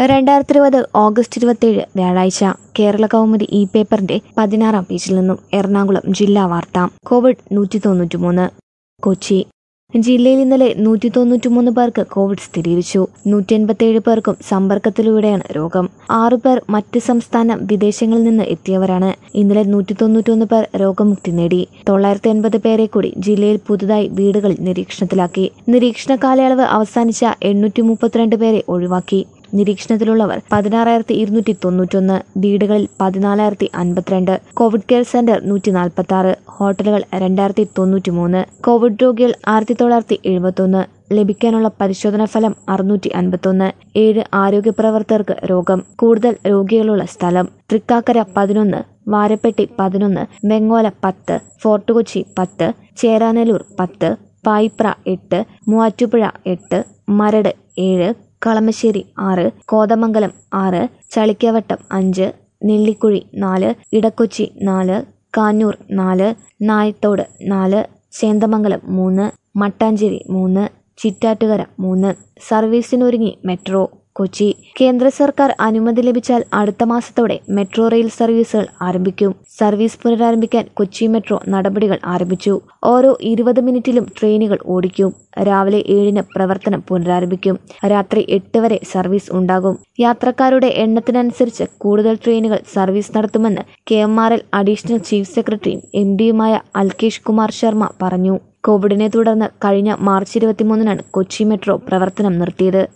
രണ്ടായിരത്തി ഇരുപത് ഓഗസ്റ്റ് ഇരുപത്തിയേഴ് വ്യാഴാഴ്ച കേരള കൗമുദി ഇ പേപ്പറിന്റെ പതിനാറാം പേജിൽ നിന്നും എറണാകുളം ജില്ലാ വാർത്ത കോവിഡ് നൂറ്റി തൊണ്ണൂറ്റിമൂന്ന് കൊച്ചി ജില്ലയിൽ ഇന്നലെ നൂറ്റി തൊണ്ണൂറ്റിമൂന്ന് പേർക്ക് കോവിഡ് സ്ഥിരീകരിച്ചു നൂറ്റി എൺപത്തിയേഴ് പേർക്കും സമ്പർക്കത്തിലൂടെയാണ് രോഗം ആറു പേർ മറ്റ് സംസ്ഥാന വിദേശങ്ങളിൽ നിന്ന് എത്തിയവരാണ് ഇന്നലെ നൂറ്റി തൊണ്ണൂറ്റൊന്ന് പേർ രോഗമുക്തി നേടി തൊള്ളായിരത്തി എൺപത് പേരെ കൂടി ജില്ലയിൽ പുതുതായി വീടുകളിൽ നിരീക്ഷണത്തിലാക്കി നിരീക്ഷണ കാലയളവ് അവസാനിച്ച എണ്ണൂറ്റി മുപ്പത്തിരണ്ട് പേരെ ഒഴിവാക്കി നിരീക്ഷണത്തിലുള്ളവർ പതിനാറായിരത്തി ഇരുന്നൂറ്റി തൊണ്ണൂറ്റൊന്ന് വീടുകളിൽ പതിനാലായിരത്തി അൻപത്തിരണ്ട് കോവിഡ് കെയർ സെന്റർ നൂറ്റി നാൽപ്പത്തി ആറ് ഹോട്ടലുകൾ രണ്ടായിരത്തി തൊണ്ണൂറ്റി മൂന്ന് കോവിഡ് രോഗികൾ ആയിരത്തി തൊള്ളായിരത്തി എഴുപത്തൊന്ന് ലഭിക്കാനുള്ള പരിശോധനാ ഫലം അറുന്നൂറ്റി അൻപത്തൊന്ന് ഏഴ് ആരോഗ്യ പ്രവർത്തകർക്ക് രോഗം കൂടുതൽ രോഗികളുള്ള സ്ഥലം തൃക്കാക്കര പതിനൊന്ന് വാരപ്പെട്ടി പതിനൊന്ന് വെങ്ങോല പത്ത് ഫോർട്ട് കൊച്ചി പത്ത് ചേരാനല്ലൂർ പത്ത് പായിപ്ര എട്ട് മൂവാറ്റുപുഴ എട്ട് മരട് ഏഴ് കളമശ്ശേരി ആറ് കോതമംഗലം ആറ് ചളിക്കവട്ടം അഞ്ച് നെല്ലിക്കുഴി നാല് ഇടക്കൊച്ചി നാല് കാഞ്ഞൂർ നാല് നായത്തോട് നാല് ചേന്ദമംഗലം മൂന്ന് മട്ടാഞ്ചേരി മൂന്ന് ചിറ്റാറ്റുകര മൂന്ന് സർവീസിനൊരുങ്ങി മെട്രോ കൊച്ചി കേന്ദ്ര സർക്കാർ അനുമതി ലഭിച്ചാൽ അടുത്ത മാസത്തോടെ മെട്രോ റെയിൽ സർവീസുകൾ ആരംഭിക്കും സർവീസ് പുനരാരംഭിക്കാൻ കൊച്ചി മെട്രോ നടപടികൾ ആരംഭിച്ചു ഓരോ ഇരുപത് മിനിറ്റിലും ട്രെയിനുകൾ ഓടിക്കും രാവിലെ ഏഴിന് പ്രവർത്തനം പുനരാരംഭിക്കും രാത്രി എട്ട് വരെ സർവീസ് ഉണ്ടാകും യാത്രക്കാരുടെ എണ്ണത്തിനനുസരിച്ച് കൂടുതൽ ട്രെയിനുകൾ സർവീസ് നടത്തുമെന്ന് K M R L additional chief സെക്രട്ടറിയും എം ഡിയുമായ അൽകേഷ് കുമാർ ശർമ്മ പറഞ്ഞു കോവിഡിനെ തുടർന്ന് കഴിഞ്ഞ മാർച്ച് ഇരുപത്തിമൂന്നിനാണ് കൊച്ചി മെട്രോ പ്രവർത്തനം നിർത്തിയത്